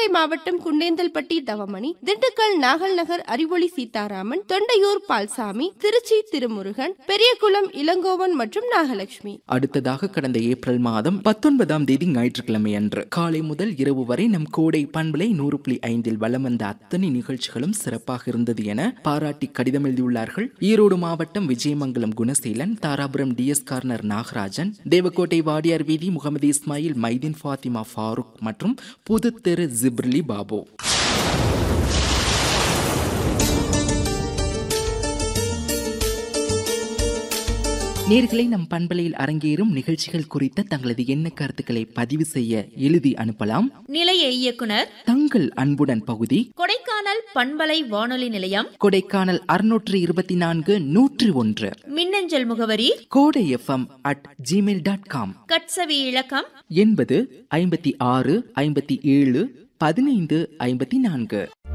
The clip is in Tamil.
சிவகங்கை மாவட்டம் குண்டேந்தல்பட்டி தவமணி திண்டுக்கல் நாகல் நகர் அறிவொளி சீதாராமன் தொண்டையூர் பால்சாமி திருச்சி திருமுருகன் பெரியகுளம் இளங்கோவன் மற்றும் நாகலட்சுமி அடுத்ததாக கடந்த ஏப்ரல் மாதம் பத்தொன்பதாம் தேதி ஞாயிற்றுக்கிழமை அன்று காலை முதல் இரவு வரை நம் கோடை பண்பலை நூறு புள்ளி ஐந்தில் வலம் வந்த அத்தனை நிகழ்ச்சிகளும் சிறப்பாக இருந்தது என பாராட்டி கடிதம் எழுதியுள்ளார்கள் ஈரோடு மாவட்டம் விஜயமங்கலம் குணசீலன் தாராபுரம் டிஎஸ் கார்னர் நாகராஜன் தேவக்கோட்டை வாடியார் வீதி முகமது இஸ்மாயில் மைதீன் ஃபாத்திமா ஃபாரூக் மற்றும் புதுத்தெரு ஜிப்ரிலி பாபு நேர்களை நம் பண்பலையில் அரங்கேறும் நிகழ்ச்சிகள் குறித்த தங்களது எண்ண கருத்துக்களை பதிவு செய்ய எழுதி அனுப்பலாம் நிலைய இயக்குனர் தங்கள் அன்புடன் பகுதி கொடைக்கானல் பண்பலை வானொலி நிலையம் கொடைக்கானல் அறுநூற்று இருபத்தி நான்கு நூற்றி ஒன்று மின்னஞ்சல் முகவரி Kodai FM at Gmail dot com கட்சவி இலக்கம் எண்பது ஐம்பத்தி ஆறு ஐம்பத்தி ஏழு பதினைந்து ஐம்பத்தி நான்கு